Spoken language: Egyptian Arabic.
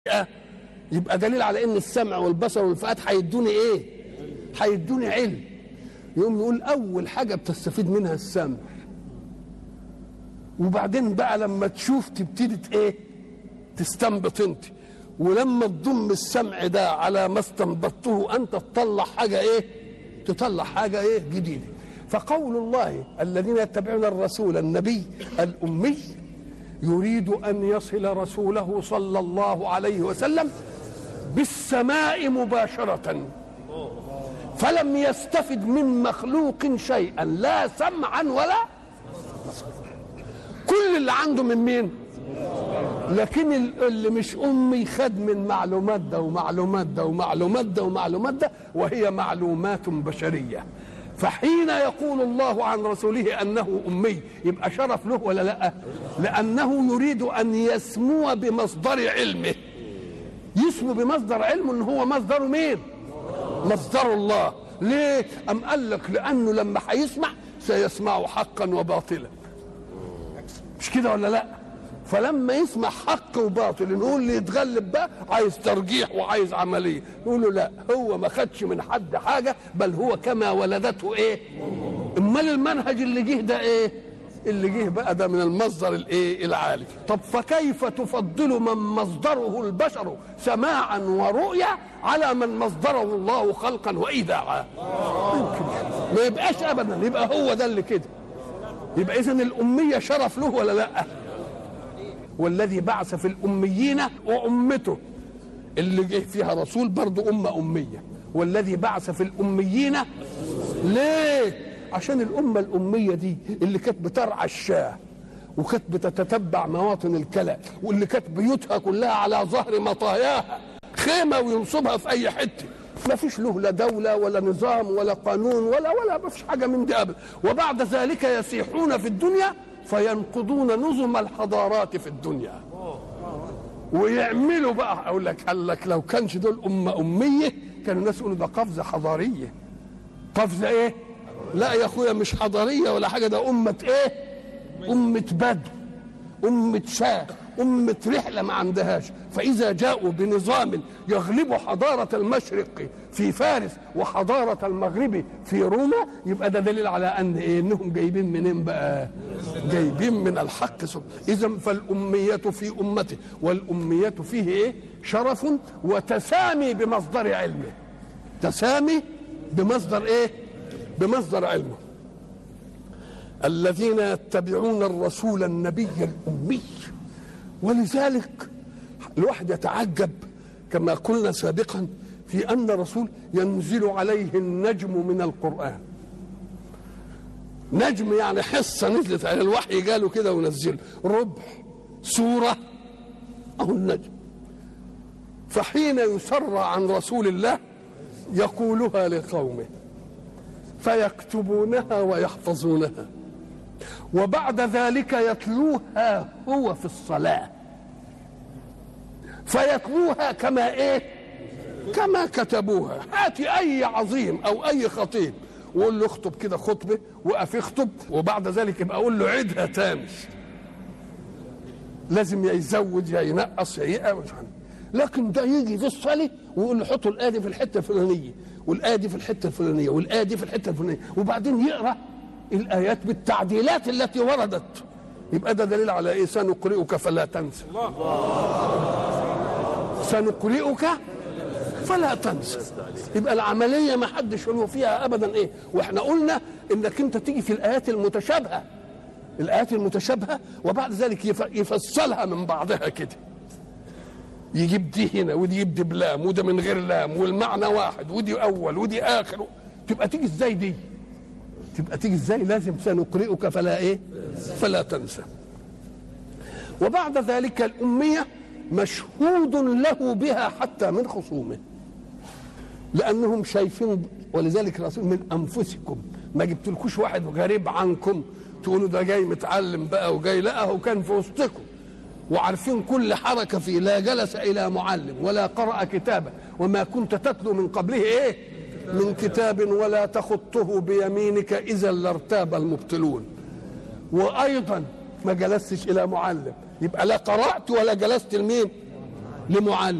يبقى دليل على ان السمع والبصر والفؤاد هيدوني ايه هيدوني علم يقوم يقول اول حاجه بتستفيد منها السمع وبعدين بقى لما تشوف تبتدي ايه تستنبط انت ولما تضم السمع ده على ما استنبطته انت تطلع حاجه ايه تطلع حاجه ايه جديده فقول الله الذين يتبعون الرسول النبي الامي يريد ان يصل رسوله صلى الله عليه وسلم بالسماء مباشره فلم يستفد من مخلوق شيئا لا سمعا ولا كل اللي عنده من مين لكن اللي مش امي خد من معلومات ده ومعلومات ده ومعلومات ده ومعلومات ده وهي معلومات بشريه فحين يقول الله عن رسوله انه امي يبقى شرف له ولا لا لانه يريد ان يسمو بمصدر علمه يسمو بمصدر علمه ان هو مصدره مين مصدر الله ليه ام قال لك لانه لما هيسمع سيسمع حقا وباطلا مش كده ولا لا فلما يسمع حق وباطل نقول اللي يتغلب بقى عايز ترجيح وعايز عمليه نقول له لا هو ما خدش من حد حاجه بل هو كما ولدته ايه امال المنهج اللي جه ده ايه اللي جه بقى ده من المصدر الايه العالي طب فكيف تفضل من مصدره البشر سماعا ورؤيا على من مصدره الله خلقا وايداعا يمكن ما يبقاش ابدا يبقى هو ده اللي كده يبقى اذا الاميه شرف له ولا لا والذي بعث في الأميين وأمته اللي جه فيها رسول برضه أمة أمية والذي بعث في الأميين ليه عشان الأمة الأمية دي اللي كانت بترعى الشاه وكانت بتتتبع مواطن الكلى واللي كانت بيوتها كلها على ظهر مطاياها خيمة وينصبها في أي حتة ما فيش له لا دولة ولا نظام ولا قانون ولا ولا ما فيش حاجة من دي أبدا وبعد ذلك يسيحون في الدنيا فينقضون نظم الحضارات في الدنيا ويعملوا بقى اقول لك قال لك لو كانش دول امه اميه كان الناس يقولوا ده قفزه حضاريه قفزه ايه لا يا اخويا مش حضاريه ولا حاجه ده امه ايه امه بدو امه شاه أمة رحلة ما عندهاش فإذا جاءوا بنظام يغلب حضارة المشرق في فارس وحضارة المغرب في روما يبقى ده دليل على أن إيه إنهم جايبين منين بقى جايبين من الحق إذا فالأمية في أمته والأمية فيه إيه شرف وتسامي بمصدر علمه تسامي بمصدر إيه بمصدر علمه الذين يتبعون الرسول النبي الأمي ولذلك الواحد يتعجب كما قلنا سابقا في ان الرسول ينزل عليه النجم من القران نجم يعني حصه نزلت على الوحي جاله كده ونزله ربع سوره او النجم فحين يسر عن رسول الله يقولها لقومه فيكتبونها ويحفظونها وبعد ذلك يتلوها هو في الصلاة فيتلوها كما ايه كما كتبوها هاتي اي عظيم او اي خطيب وقول له اخطب كده خطبه وقف يخطب وبعد ذلك يبقى اقول له عيدها تاني لازم يا يزود يا ينقص يا يقى لكن ده يجي في الصلاه ويقول له حطوا الايه دي في الحته الفلانيه والايه دي في الحته الفلانيه والايه دي في الحته الفلانيه وبعدين يقرا الآيات بالتعديلات التي وردت يبقى ده دليل على إيه سنقرئك فلا تنسى سنقرئك فلا تنسى يبقى العملية ما حدش له فيها أبدا إيه وإحنا قلنا إنك أنت تيجي في الآيات المتشابهة الآيات المتشابهة وبعد ذلك يفصلها من بعضها كده يجيب دي هنا ودي يجيب دي بلام وده من غير لام والمعنى واحد ودي أول ودي آخر تبقى تيجي إزاي دي تبقى تيجي ازاي لازم سنقرئك فلا ايه فلا تنسى وبعد ذلك الأمية مشهود له بها حتى من خصومه لأنهم شايفين ولذلك الرسول من أنفسكم ما جبتلكوش واحد غريب عنكم تقولوا ده جاي متعلم بقى وجاي لا هو كان في وسطكم وعارفين كل حركة فيه لا جلس إلى معلم ولا قرأ كتابا وما كنت تتلو من قبله إيه من كتاب ولا تخطه بيمينك اذا لارتاب المبطلون وايضا ما جلستش الى معلم يبقى لا قرات ولا جلست لمين لمعلم